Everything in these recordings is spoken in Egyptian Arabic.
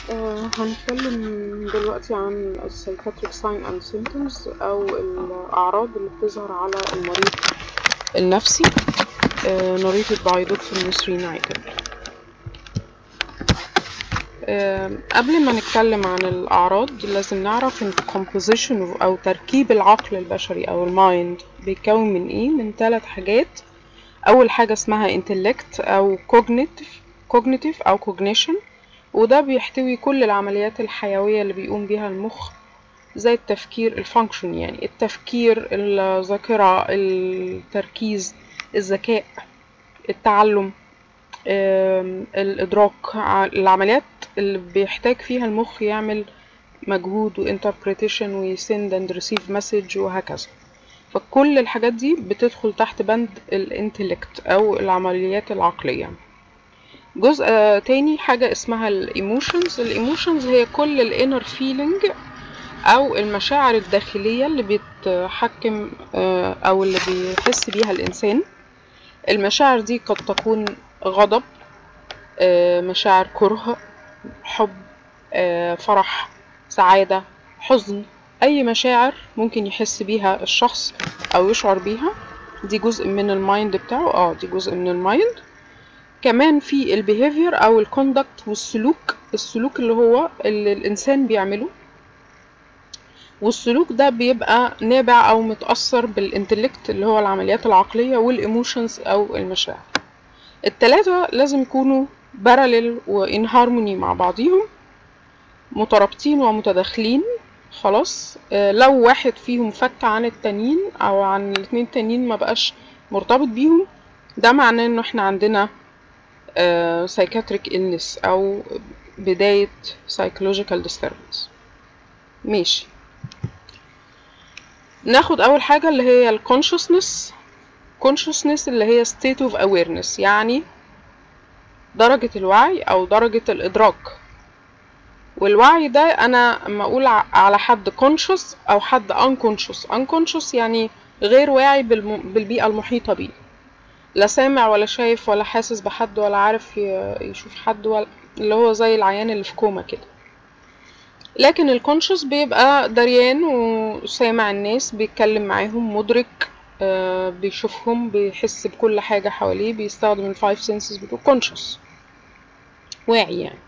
آه، هنتكلم دلوقتي عن السايكاتريك ساين اند سيمبتومز او الاعراض اللي بتظهر على المريض النفسي آه، narrated by دكتور نسرين عادل آه، قبل ما نتكلم عن الأعراض لازم نعرف إن composition أو تركيب العقل البشري أو المايند بيتكون من إيه؟ من ثلاث حاجات أول حاجة اسمها intellect أو cognitive cognitive أو cognition وده بيحتوي كل العمليات الحيوية اللي بيقوم بيها المخ زي التفكير الفانكشن يعني التفكير الذاكرة التركيز الذكاء التعلم آم، الإدراك ع- العمليات اللي بيحتاج فيها المخ يعمل مجهود وانتربريتيشن ويسند اند ريسيف مسج وهكذا فكل الحاجات دي بتدخل تحت بند الانتلكت أو العمليات العقلية جزء آه، تاني حاجة اسمها الايموشنز الايموشنز هي كل الانر فيلينج او المشاعر الداخلية اللي بتحكم آه، او اللي بيحس بيها الانسان المشاعر دي قد تكون غضب آه، مشاعر كره حب آه، فرح سعادة حزن اي مشاعر ممكن يحس بيها الشخص او يشعر بيها دي جزء من المايند بتاعه اه دي جزء من المايند كمان في البيهيفير او الكوندكت والسلوك السلوك اللي هو اللي الانسان بيعمله والسلوك ده بيبقى نابع او متأثر بالانتلكت اللي هو العمليات العقلية والايموشنز او المشاعر التلاتة لازم يكونوا باراليل وان هارموني مع بعضيهم مترابطين ومتداخلين خلاص آه، لو واحد فيهم فك عن التانيين او عن الاتنين التانيين ما بقاش مرتبط بيهم ده معناه انه احنا عندنا psychiatric illness او بداية psychological disturbance ماشي ناخد اول حاجة اللي هي ال consciousness consciousness اللي هي state of awareness يعني درجة الوعي او درجة الادراك والوعي ده انا اما اقول ع- على حد conscious او حد unconscious unconscious يعني غير واعي بالم- بالبيئة المحيطة بيه لا سامع ولا شايف ولا حاسس بحد ولا عارف ي- يشوف حد ولا اللي هو زي العيان اللي في كوما كده لكن الكونشس بيبقى دريان وسامع الناس بيتكلم معاهم مدرك آه، بيشوفهم بيحس بكل حاجة حواليه بيستخدم الفايف سنسز بتوع كونشس واعي يعني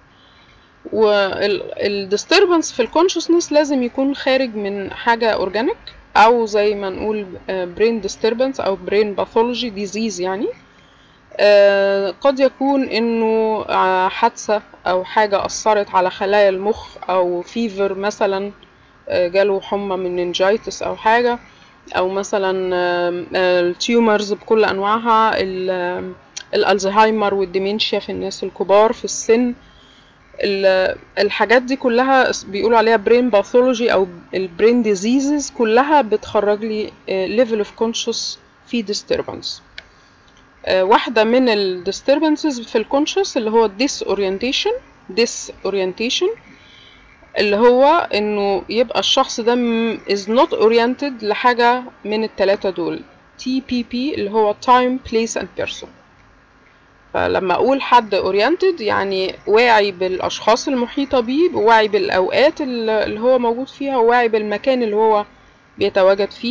والديستربنس في الكونشسنس لازم يكون خارج من حاجة اورجانيك او زي ما نقول برين disturbance او برين باثولوجي ديزيز يعني آه، قد يكون انه آه، حادثة او حاجة اثرت على خلايا المخ او فيفر مثلا آه، جاله حمى من نينجايتس او حاجة او مثلا التيومرز بكل انواعها ال- آم، الالزهايمر والديمنشيا في الناس الكبار في السن ال- الحاجات دي كلها اس- بيقولوا عليها برين باثولوجي او البرين ديزيزز كلها بتخرج لي ليفل اوف كونشس في disturbance آه، واحدة من ال disturbances في الكونشس اللي هو disorientation disorientation اللي هو انه يبقى الشخص ده م- is not oriented لحاجة من التلاتة دول TPP اللي هو time place and person فلما اقول حد oriented يعني واعي بالاشخاص المحيطة بيه واعي بالاوقات ال- اللي هو موجود فيها وواعي بالمكان اللي هو بيتواجد فيه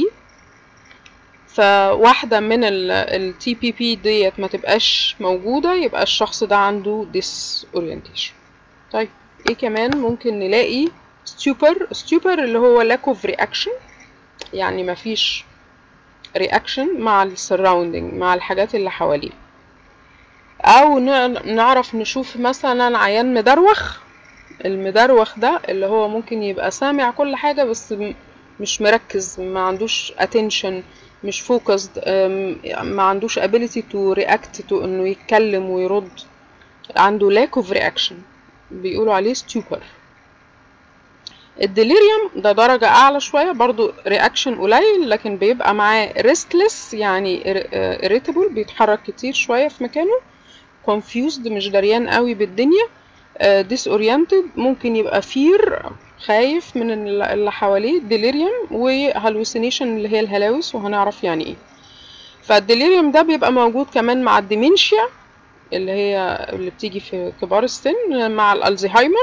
فواحدة من ال TPP ديت ما تبقاش موجودة يبقى الشخص ده عنده disorientation طيب ايه كمان ممكن نلاقي stupor stupor اللي هو lack of reaction يعني مفيش reaction مع ال surrounding مع الحاجات اللي حواليه او نع- نعرف نشوف مثلا عيان مدروخ المدروخ ده اللي هو ممكن يبقى سامع كل حاجة بس م- مش مركز ما عندوش attention مش focused أم، ما عندوش ability to react to انه يتكلم ويرد عنده lack of reaction بيقولوا عليه stupor الديليريوم ده درجة أعلى شوية برضو رياكشن قليل لكن بيبقى معاه restless يعني ir- آه، irritable بيتحرك كتير شوية في مكانه confused مش دريان قوي بالدنيا آه، disoriented ممكن يبقى fear خايف من ال- اللي حواليه delirium و hallucination اللي هي الهلاوس وهنعرف يعني ايه فالديليريوم ده بيبقى موجود كمان مع الديمنشيا اللي هي اللي بتيجي في كبار السن مع الالزهايمر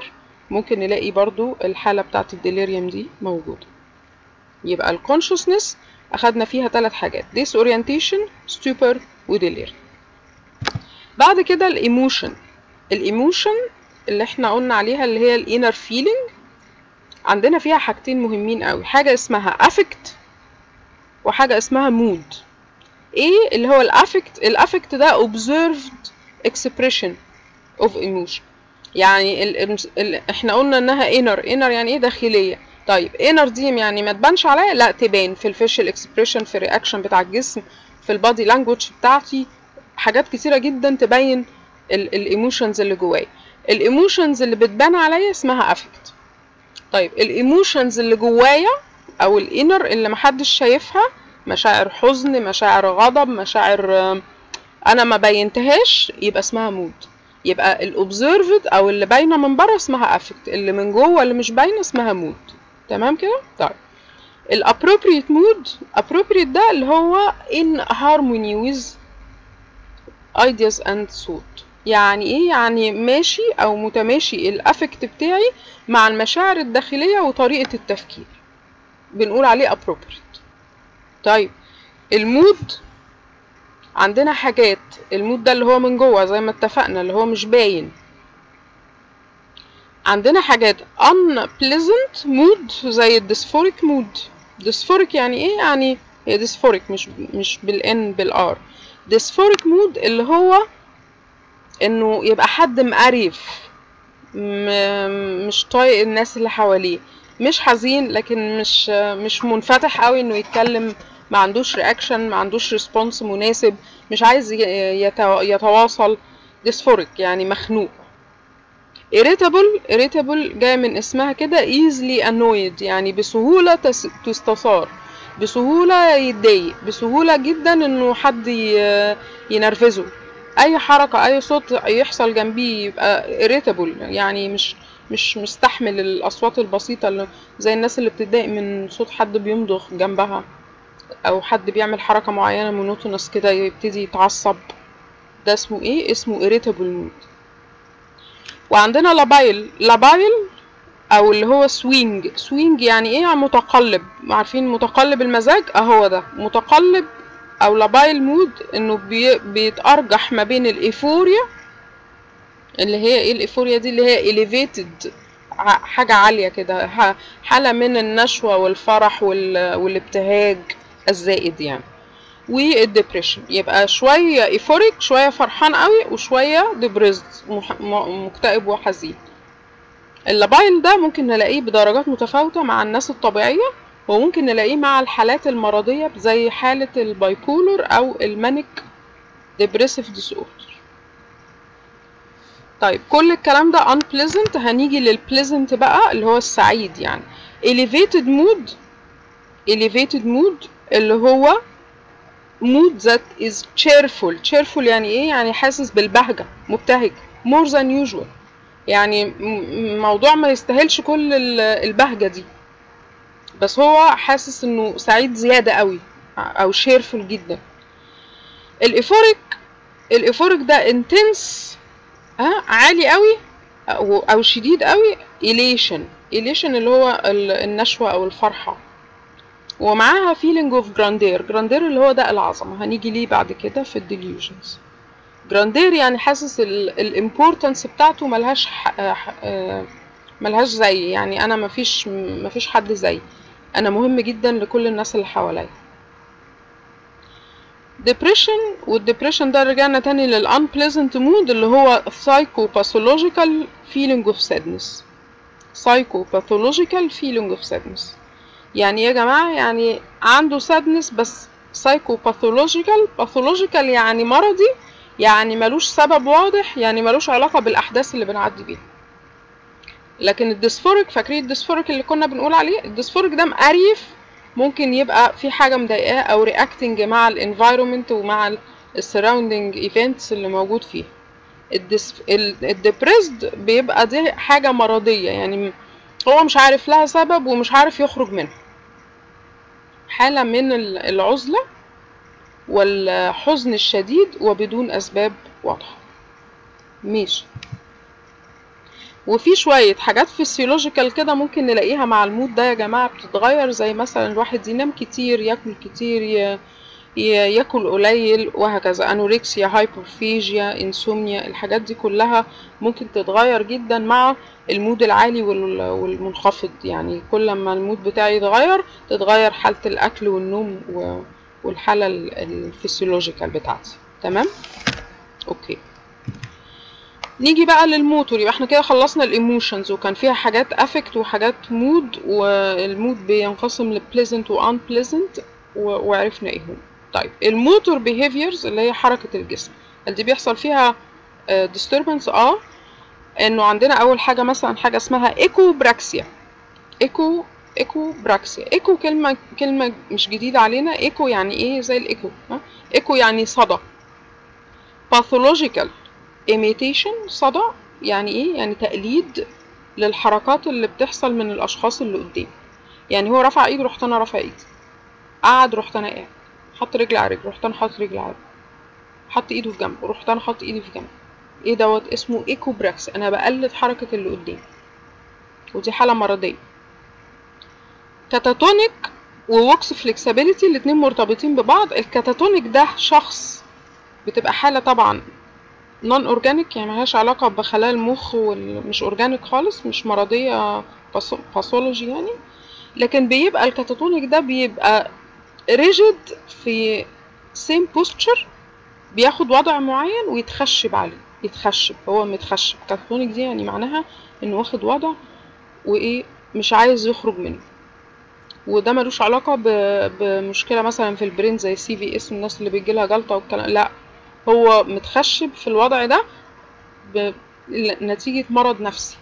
ممكن نلاقي برضو الحالة بتاعة الديليريوم دي موجودة يبقى الكونشسنس أخدنا فيها ثلاث حاجات disorientation stupor وديليريوم بعد كده الايموشن الايموشن اللي احنا قلنا عليها اللي هي الانر فيلينج عندنا فيها حاجتين مهمين قوي حاجة اسمها affect وحاجة اسمها mood ايه اللي هو الافكت الافكت ده observed expression of emotion يعني ال ال احنا قلنا انها inner inner يعني ايه داخلية طيب inner دي يعني ما تبانش عليا لا تبان في الفيشل اكسبريشن في الرياكشن بتاع الجسم في البادي لانجوج بتاعتي حاجات كتيرة جدا تبين الايموشنز اللي جوايا الايموشنز اللي بتبان عليا اسمها افكت طيب الايموشنز اللي جوايا او الانر اللي محدش شايفها مشاعر حزن مشاعر غضب مشاعر انا ما بينتهاش يبقى اسمها مود يبقى الاوبزرفد او اللي باينه من بره اسمها افكت اللي من جوه اللي مش باينه اسمها مود تمام كده طيب الابروبريت مود appropriate ده اللي هو in harmony with ideas and thought يعني ايه يعني ماشي او متماشي الافكت بتاعي مع المشاعر الداخليه وطريقه التفكير بنقول عليه appropriate طيب المود عندنا حاجات المود ده اللي هو من جوه زي ما اتفقنا اللي هو مش باين عندنا حاجات unpleasant mood زي الديسفوريك mood ديسفوريك يعني ايه يعني هي ديسفوريك مش مش بالان بالار ديسفوريك مود اللي هو انه يبقى حد مقرف مش طايق الناس اللي حواليه مش حزين لكن مش مش منفتح قوي انه يتكلم ما عندوش رياكشن ما عندوش ريسبونس مناسب مش عايز يتواصل ديسفوريك يعني مخنوق irritable irritable جاي من اسمها كده easily annoyed يعني بسهولة تستثار بسهولة يتضايق بسهولة جدا انه حد ينرفزه اي حركة اي صوت يحصل جنبيه يبقى irritable يعني مش مش مستحمل الاصوات البسيطة اللي زي الناس اللي بتتضايق من صوت حد بيمضغ جنبها او حد بيعمل حركة معينة مونوتونس كده يبتدي يتعصب ده اسمه ايه اسمه irritable mood وعندنا لابايل لابايل او اللي هو سوينج سوينج يعني ايه يعني متقلب عارفين متقلب المزاج اهو ده متقلب او لابايل مود انه بي بيتارجح ما بين الايفوريا اللي هي ايه الايفوريا دي اللي هي elevated حاجة عالية كده حالة من النشوة والفرح والابتهاج الزائد يعني والدبريشن يبقى شوية ايفوريك شوية فرحان قوي وشوية ديبريزد مكتئب وحزين اللابايل ده ممكن نلاقيه بدرجات متفاوتة مع الناس الطبيعية وممكن نلاقيه مع الحالات المرضية زي حالة البايبولر أو المانيك ديبريسيف ديسوردر طيب كل الكلام ده unpleasant هنيجي للبليزنت بقى اللي هو السعيد يعني elevated mood elevated mood اللي هو mood that is cheerful cheerful يعني ايه يعني حاسس بالبهجة مبتهج more than usual يعني موضوع ما يستاهلش كل البهجة دي بس هو حاسس انه سعيد زيادة قوي او cheerful جدا الايفوريك الايفوريك ده intense ها عالي قوي او, أو شديد قوي elation elation اللي هو النشوة او الفرحة ومعاها feeling of grandeur grandeur اللي هو ده العظمة هنيجي ليه بعد كده في الديليوجنز جراندير يعني حاسس الامبورتنس بتاعته ملهاش ملهاش زي يعني انا مفيش مفيش حد زي انا مهم جدا لكل الناس اللي حواليا depression والdepression ده رجعنا تاني لل unpleasant mood اللي هو psychopathological feeling of sadness psychopathological feeling of sadness يعني يا جماعة يعني عنده sadness بس psychopathological pathological يعني مرضي يعني ملوش سبب واضح يعني ملوش علاقة بالأحداث اللي بنعدي بيها لكن الديسفوريك فاكرين الديسفوريك اللي كنا بنقول عليه الديسفوريك ده مقريف ممكن يبقى في حاجة مضايقاه أو رياكتنج مع الانفايرومنت ومع السراوندنج ايفنتس اللي موجود فيها الديبريسد بيبقى دي حاجة مرضية يعني هو مش عارف لها سبب ومش عارف يخرج منها حالة من العزلة والحزن الشديد وبدون أسباب واضحة ماشي وفي شوية حاجات فيسيولوجيكال كده ممكن نلاقيها مع المود ده يا جماعة بتتغير زي مثلا الواحد ينام كتير ياكل كتير ي... ي- ياكل قليل وهكذا انوركسيا هايبرفيجيا انسومنيا الحاجات دي كلها ممكن تتغير جدا مع المود العالي وال- والمنخفض يعني كل ما المود بتاعي يتغير تتغير حالة الأكل والنوم و- والحالة ال- الفسيولوجيكال بتاعتي تمام اوكي نيجي بقى للموتور يبقى احنا كده خلصنا الايموشنز وكان فيها حاجات افكت وحاجات مود والمود بينقسم لبليزنت وان بليزنت وعرفنا ايه هم طيب الموتور بيهيفيرز اللي هي حركة الجسم هل دي بيحصل فيها disturbance اه انه عندنا اول حاجة مثلا حاجة اسمها ايكو براكسيا ايكو ايكو براكسيا ايكو كلمة كلمة مش جديدة علينا ايكو يعني ايه زي الايكو ها ايكو يعني صدى pathological imitation صدى يعني ايه يعني تقليد للحركات اللي بتحصل من الاشخاص اللي قدامي يعني هو رفع ايده رحت انا رافع ايدي قعد رحت انا قاعد حط رجل على رجل رحت انا حاطط رجل على رجل حط ايده في جنب رحت انا حاطط ايدي في جنب ايه دوت اسمه ايكو براكس انا بقلد حركة اللي قدامي ودي حالة مرضية كاتاتونيك ووكس فليكسابيليتي الاتنين مرتبطين ببعض الكاتاتونيك ده شخص بتبقى حالة طبعا نون اورجانيك يعني ملهاش علاقة بخلايا المخ ومش اورجانيك خالص مش مرضية باثولوجي يعني لكن بيبقى الكاتاتونيك ده بيبقى ريجيد في سيم بوستشر بياخد وضع معين ويتخشب عليه يتخشب هو متخشب كاتاتونيك دي يعني معناها انه واخد وضع وايه مش عايز يخرج منه وده ملوش علاقة ب- بمشكلة مثلا في البرين زي سي في اس الناس اللي بيجيلها جلطة والكلام لا هو متخشب في الوضع ده ب- نتيجة مرض نفسي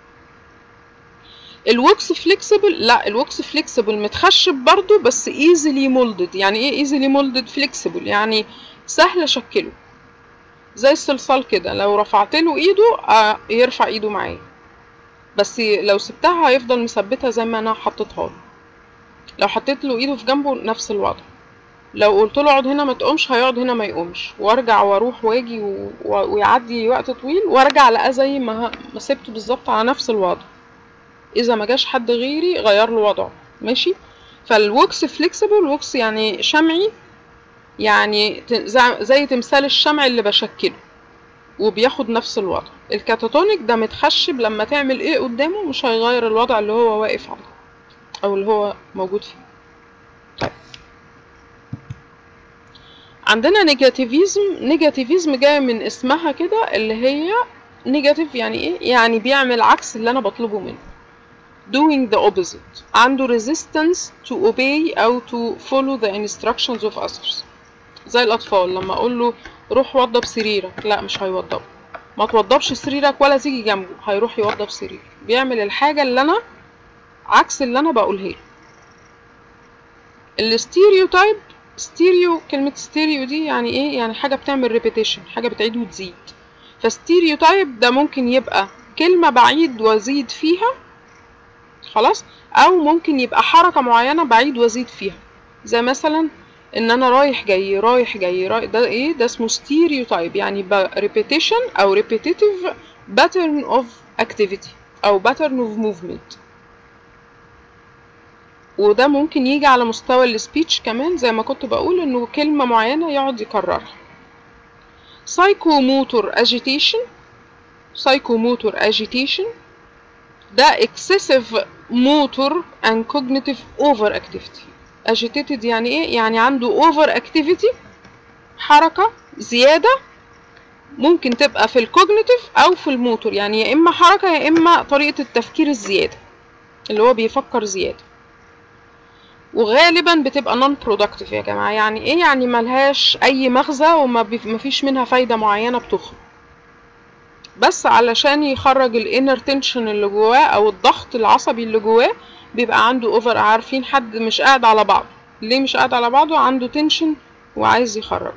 الوكس فليكسبل لا الوكس فليكسبل متخشب برضو بس ايزلي مولدد يعني ايه ايزلي مولدد فليكسبل يعني سهل اشكله زي الصلصال كده لو رفعت له ايده آه يرفع ايده معايا بس لو سبتها هيفضل مثبتها زي ما انا حطيتها له لو حطيت له ايده في جنبه نفس الوضع لو قلت له اقعد هنا ما تقومش هيقعد هنا ما يقومش وارجع واروح واجي و... و... ويعدي وقت طويل وارجع الاقيه زي ما, ه... ما سبته بالظبط على نفس الوضع اذا ما جاش حد غيري غير له وضعه ماشي فالوكس فليكسبل وكس يعني شمعي يعني ت- زي- زي تمثال الشمع اللي بشكله وبياخد نفس الوضع الكاتاتونيك ده متخشب لما تعمل ايه قدامه مش هيغير الوضع اللي هو واقف عليه او اللي هو موجود فيه طيب عندنا نيجاتيفيزم نيجاتيفيزم جاي من اسمها كده اللي هي نيجاتيف يعني ايه يعني بيعمل عكس اللي انا بطلبه منه doing the opposite عنده resistance to obey أو to follow the instructions of others زي الأطفال لما أقول له روح وضب سريرك لا مش هيوضبه ما توضبش سريرك ولا تيجي جنبه هيروح يوضب سرير بيعمل الحاجة اللي أنا عكس اللي أنا بقولها له الستيريوتايب ستيريو كلمة ستيريو دي يعني ايه يعني حاجة بتعمل ريبيتيشن حاجة بتعيد وتزيد فستيريوتايب ده ممكن يبقى كلمة بعيد وازيد فيها خلاص او ممكن يبقى حركة معينة بعيد وازيد فيها زي مثلا ان انا رايح جاي رايح جاي رايح ده ايه ده اسمه ستيريوتايب يعني repetition او repetitive pattern of activity او pattern of movement وده ممكن يجي على مستوى السبيتش كمان زي ما كنت بقول انه كلمة معينة يقعد يكررها psychomotor agitation psychomotor agitation ده excessive motor and cognitive overactivity agitated يعني ايه يعني عنده overactivity حركة زيادة ممكن تبقى في الكوجنيتيف او في الموتور يعني يا اما حركة يا اما طريقة التفكير الزيادة اللي هو بيفكر زيادة وغالبا بتبقى نون برودكتيف يا جماعة يعني ايه يعني ملهاش اي مغزى وما بي- مفيش منها فايدة معينة بتخرج بس علشان يخرج الانر تنشن اللي جواه او الضغط العصبي اللي جواه بيبقى عنده اوفر عارفين حد مش قاعد على بعضه ليه مش قاعد على بعضه عنده تنشن وعايز يخرج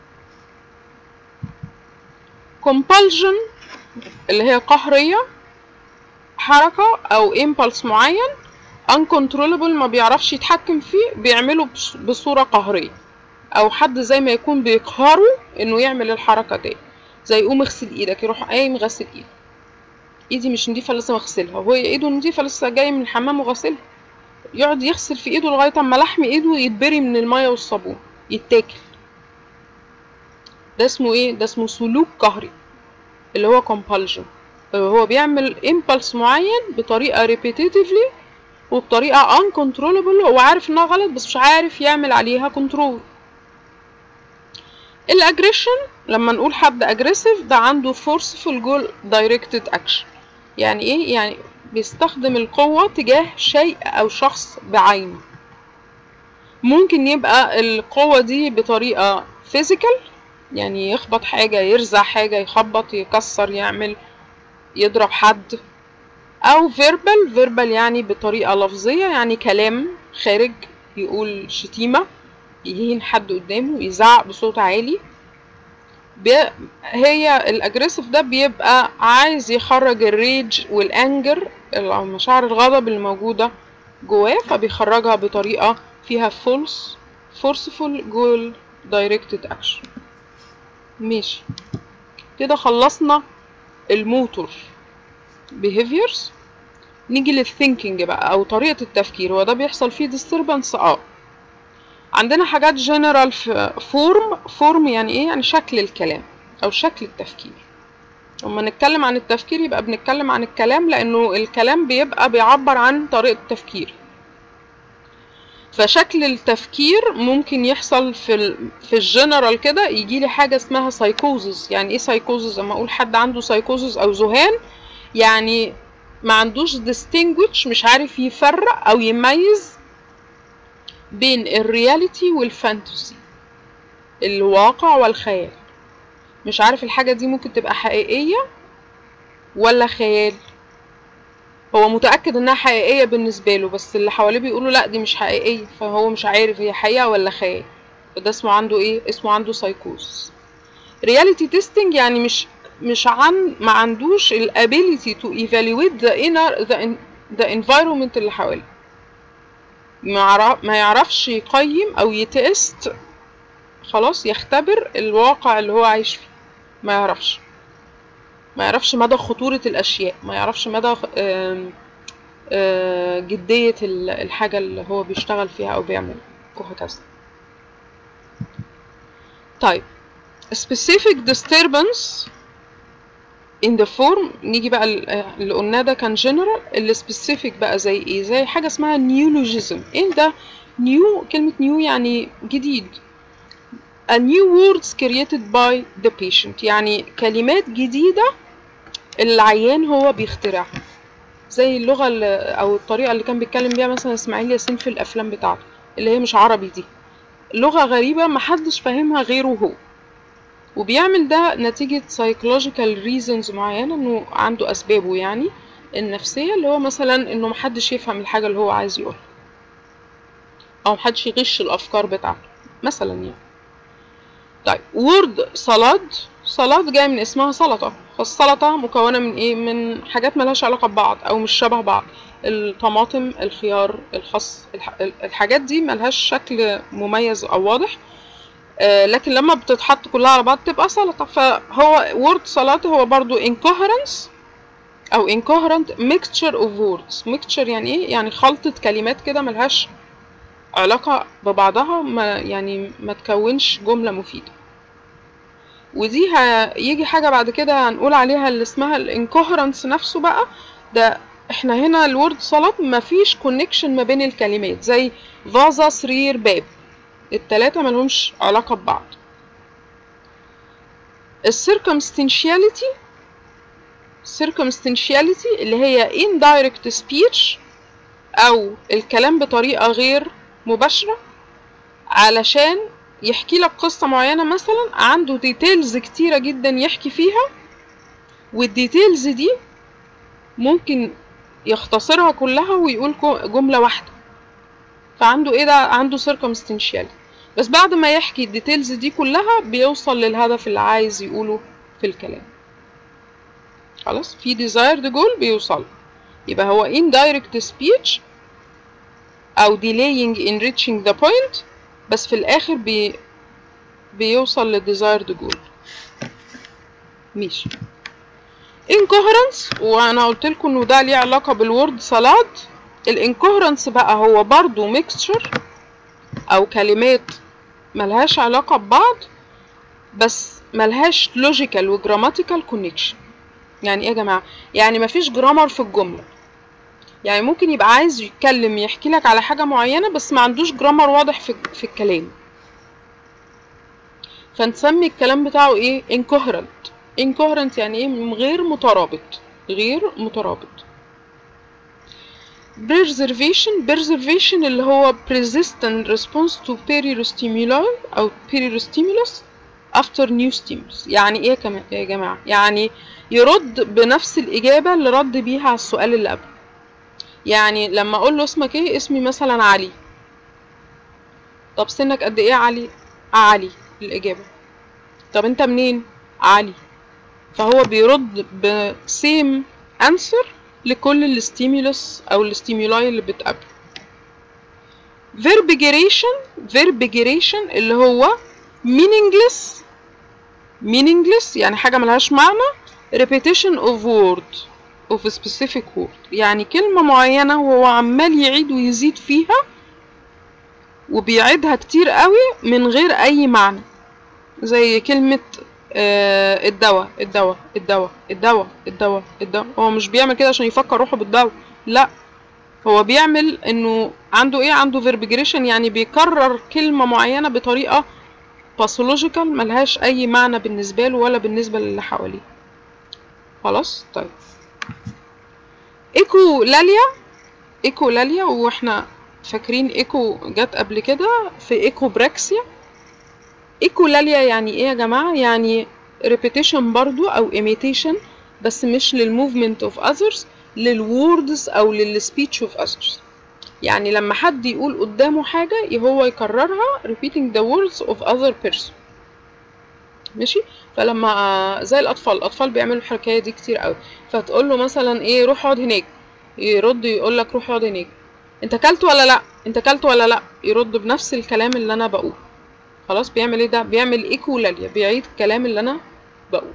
compulsion اللي هي قهرية حركة او impulse معين uncontrollable ما بيعرفش يتحكم فيه بيعمله بص- بصورة قهرية او حد زي ما يكون بيقهره انه يعمل الحركة دي زي يقوم اغسل ايدك يروح قايم غسل ايده ايدي مش نضيفه لازم اغسلها وهو ايده نضيفه لسه جاي من الحمام وغسلها يقعد يغسل في ايده لغايه اما لحم ايده يتبري من الميه والصابون يتاكل ده اسمه ايه ده اسمه سلوك قهري اللي هو compulsion هو بيعمل impulse معين بطريقه repetitively وبطريقه uncontrollable هو عارف انها غلط بس مش عارف يعمل عليها كنترول الاجريشن لما نقول حد اجريسيف ده عنده forceful goal directed action يعني ايه يعني بيستخدم القوة تجاه شيء او شخص بعينه ممكن يبقى القوة دي بطريقة physical يعني يخبط حاجة يرزع حاجة يخبط يكسر يعمل يضرب حد او verbal verbal يعني بطريقة لفظية يعني كلام خارج يقول شتيمة يهين حد قدامه يزعق بصوت عالي بي هي الاجريسيف ده بيبقى عايز يخرج الريج والانجر او مشاعر الغضب اللي موجودة جواه فبيخرجها بطريقة فيها فولس forceful goal directed action ماشي كده خلصنا الموتور behaviors نيجي للثينكينج بقى او طريقة التفكير هو ده بيحصل فيه disturbance اه عندنا حاجات جنرال فورم فورم يعني ايه يعني شكل الكلام او شكل التفكير لما نتكلم عن التفكير يبقى بنتكلم عن الكلام لانه الكلام بيبقى بيعبر عن طريقة التفكير فشكل التفكير ممكن يحصل في ال في الجنرال كده يجي لي حاجه اسمها سايكوزز يعني ايه سايكوزز لما اقول حد عنده سايكوزز او ذهان يعني ما عندوش distinguish مش عارف يفرق او يميز بين الرياليتي والفانتسي الواقع والخيال مش عارف الحاجه دي ممكن تبقى حقيقيه ولا خيال هو متأكد انها حقيقية بالنسبة له بس اللي حواليه بيقولوا لا دي مش حقيقية فهو مش عارف هي حقيقة ولا خيال فده اسمه عنده ايه اسمه عنده سايكوز رياليتي تيستنج يعني مش مش عن ما عندوش الابيليتي تو evaluate the inner the, in, the environment اللي حواليه ما ما يعرفش يقيم او يتست خلاص يختبر الواقع اللي هو عايش فيه ما يعرفش ما يعرفش مدى خطورة الأشياء ما يعرفش مدى جدية الحاجة اللي هو بيشتغل فيها أو بيعمل وهكذا طيب specific disturbance in the form نيجي بقى اللي قلناه ده كان general اللي specific بقى زي ايه زي حاجة اسمها neologism ايه ده new كلمة new يعني جديد a new words created by the patient يعني كلمات جديدة العيان هو بيخترعها زي اللغة أو الطريقة اللي كان بيتكلم بيها مثلا إسماعيل ياسين في الأفلام بتاعته اللي هي مش عربي دي لغة غريبة محدش فاهمها غيره هو وبيعمل ده نتيجة psychological reasons معينة إنه عنده أسبابه يعني النفسية اللي هو مثلا إنه محدش يفهم الحاجة اللي هو عايز يقولها أو محدش يغش الأفكار بتاعته مثلا يعني طيب وورد سلاد سلاد جاي من اسمها سلطة فالسلطة مكونة من ايه من حاجات ملهاش علاقة ببعض او مش شبه بعض الطماطم الخيار الخس الحاجات دي ملهاش شكل مميز او واضح آه لكن لما بتتحط كلها على بعض تبقى سلطة فهو وورد سلطة هو برضو incoherence او incoherent mixture of words mixture يعني ايه يعني خلطة كلمات كده ملهاش علاقة ببعضها ما يعني ما تكونش جملة مفيدة ودي هيجي حاجة بعد كده هنقول عليها اللي اسمها الانكوهرنس نفسه بقى ده احنا هنا الورد سلط مفيش كونكشن ما بين الكلمات زي فازا سرير باب التلاتة ملهمش علاقة ببعض السيركمستنشياليتي circumstantiality اللي هي indirect speech أو الكلام بطريقة غير مباشرة علشان يحكي لك قصة معينة مثلا عنده ديتيلز كتيرة جدا يحكي فيها والديتيلز دي ممكن يختصرها كلها ويقول جملة واحدة فعنده ايه ده عنده circumstantiality بس بعد ما يحكي الديتيلز دي كلها بيوصل للهدف اللي عايز يقوله في الكلام خلاص في desired goal بيوصل يبقى هو indirect speech او delaying in reaching the point بس في الاخر بي بيوصل للديزايرد جول ماشي incoherence وانا قلت لكم انه ده ليه علاقه بالورد سلاد الانكوهرنس بقى هو برضو ميكستشر او كلمات ملهاش علاقه ببعض بس ملهاش لوجيكال وجراماتيكال كونكشن يعني ايه يا جماعه يعني مفيش جرامر في الجمله يعني ممكن يبقى عايز يتكلم يحكي لك على حاجه معينه بس ما عندوش جرامر واضح في في الكلام فنسمي الكلام بتاعه ايه incoherent incoherent يعني ايه غير مترابط غير مترابط preservation preservation اللي هو persistent response to perirostimuli او perirostimulus after new stimulus يعني ايه كمان يا جماعه يعني يرد بنفس الاجابه اللي رد بيها على السؤال اللي قبله يعني لما اقول له اسمك ايه اسمي مثلا علي طب سنك قد ايه يا علي علي الاجابه طب انت منين علي فهو بيرد بسيم انسر لكل الستيمولس او الستيمولاي اللي بتقابله verbigeration verbigeration اللي هو meaningless meaningless يعني حاجة ملهاش معنى repetition of word of a specific word يعني كلمة معينة وهو عمال يعيد ويزيد فيها وبيعيدها كتير قوي من غير أي معنى زي كلمة آه الدواء الدواء الدواء الدواء الدواء الدواء هو مش بيعمل كده عشان يفكر روحه بالدواء لا هو بيعمل انه عنده ايه عنده فيربيجريشن يعني بيكرر كلمة معينة بطريقة باثولوجيكال ملهاش اي معنى بالنسبة له ولا بالنسبة للي حواليه خلاص طيب ايكو لاليا ايكو لاليا واحنا فاكرين ايكو جت قبل كده في ايكو براكسيا ايكولاليا يعني ايه يا جماعة يعني repetition برضو او imitation بس مش للmovement of others للwords او للspeech of others يعني لما حد يقول قدامه حاجة هو يكررها repeating the words of other person ماشي فلما زي الاطفال الاطفال بيعملوا الحكايه دي كتير قوي فتقول له مثلا ايه روح اقعد هناك يرد يقول لك روح اقعد هناك انت كلت ولا لا انت كلت ولا لا يرد بنفس الكلام اللي انا بقوله خلاص بيعمل ايه ده بيعمل ايكولاليا بيعيد الكلام اللي انا بقوله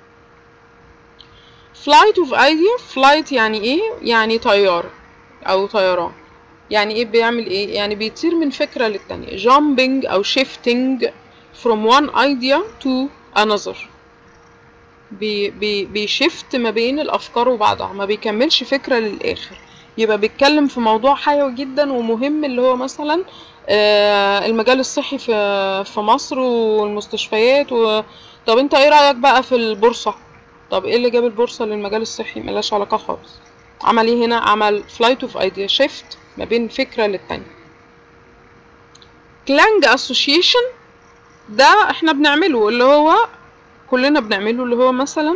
flight of idea flight يعني ايه يعني طيارة او طيران يعني ايه بيعمل ايه يعني بيطير من فكرة للتانية jumping او shifting from one idea to another بي بي بيشفت ما بين الافكار وبعضها ما بيكملش فكرة للاخر يبقى بيتكلم في موضوع حيوي جدا ومهم اللي هو مثلا المجال الصحي في في مصر والمستشفيات و... طب انت ايه رايك بقى في البورصه طب ايه اللي جاب البورصه للمجال الصحي ملهاش علاقه خالص عمل ايه هنا عمل فلايت اوف ايديا شيفت ما بين فكره للتانية كلانج اسوشيشن ده احنا بنعمله اللي هو كلنا بنعمله اللي هو مثلا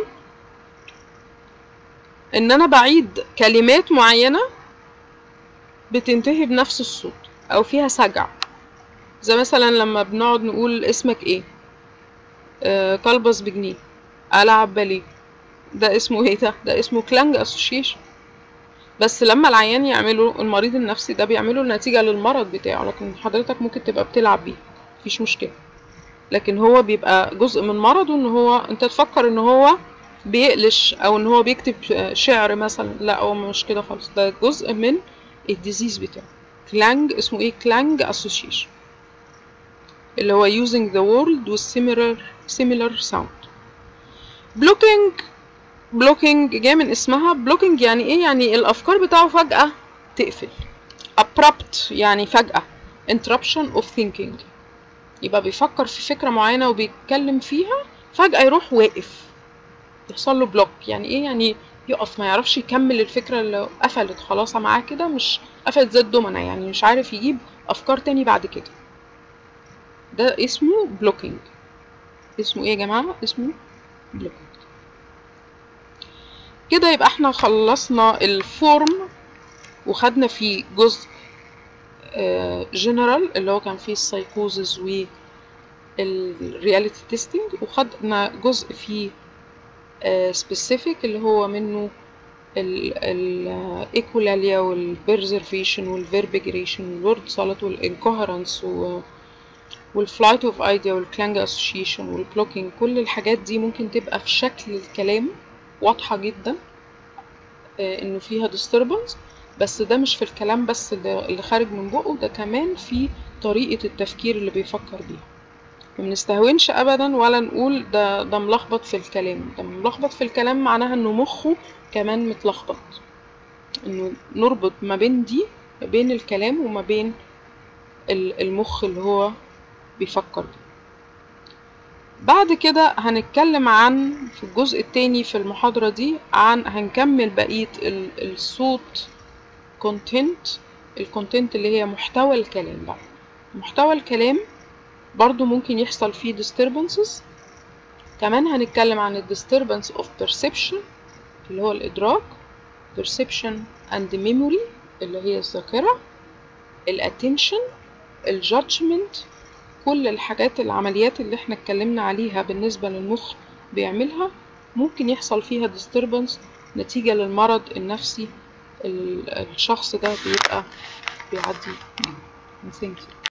ان انا بعيد كلمات معينه بتنتهي بنفس الصوت او فيها سجع زي مثلا لما بنقعد نقول اسمك ايه آه كلبس بجنيه العب باليه ده اسمه ايه ده ده اسمه كلانج اسوشيشن بس لما العيان يعمله المريض النفسي ده بيعمله نتيجة للمرض بتاعه لكن حضرتك ممكن تبقى بتلعب بيه مفيش مشكلة لكن هو بيبقى جزء من مرضه ان هو انت تفكر ان هو بيقلش او ان هو بيكتب شعر مثلا لا هو مش كده خالص ده جزء من الديزيز بتاعه كلانج اسمه ايه كلانج اسوشيشن اللي هو using the word with similar similar sound blocking blocking جاي من اسمها blocking يعني ايه يعني الافكار بتاعه فجأة تقفل abrupt يعني فجأة interruption of thinking يبقى بيفكر في فكرة معينة وبيتكلم فيها فجأة يروح واقف يحصل له بلوك يعني ايه يعني يقف ما يعرفش يكمل الفكرة اللي قفلت خلاص معاه كده مش قفلت زي الدومنة يعني مش عارف يجيب افكار تاني بعد كده ده اسمه بلوكينج اسمه ايه يا جماعة اسمه بلوكينج كده يبقى احنا خلصنا الفورم وخدنا فيه جزء جنرال اللي هو كان فيه السايكوزز والرياليتي تيستينج وخدنا جزء فيه سبيسيفيك اللي هو منه الايكولاليا والبرزرفيشن والفيربيجريشن والورد سالت والانكوهرنس والفلايت اوف ايديا والكلانج اسوشيشن والبلوكينج كل الحاجات دي ممكن تبقى في شكل الكلام واضحة جدا آه، انه فيها disturbance بس ده مش في الكلام بس اللي اللي خارج من بقه ده كمان في طريقة التفكير اللي بيفكر بيها ما بنستهونش ابدا ولا نقول ده ده ملخبط في الكلام ده ملخبط في الكلام معناها انه مخه كمان متلخبط انه نربط ما بين دي ما بين الكلام وما بين ال- المخ اللي هو بيفكر بيه بعد كده هنتكلم عن في الجزء التاني في المحاضرة دي عن هنكمل بقية ال- الصوت content الكونتنت اللي هي محتوى الكلام بقى محتوى الكلام برضو ممكن يحصل فيه disturbances كمان هنتكلم عن ال disturbance of perception اللي هو الإدراك perception and memory اللي هي الذاكرة ال attention ال judgment كل الحاجات العمليات اللي احنا اتكلمنا عليها بالنسبة للمخ بيعملها ممكن يحصل فيها disturbance نتيجة للمرض النفسي ال- الشخص ده بيبقى بيعدي منه. Thank you.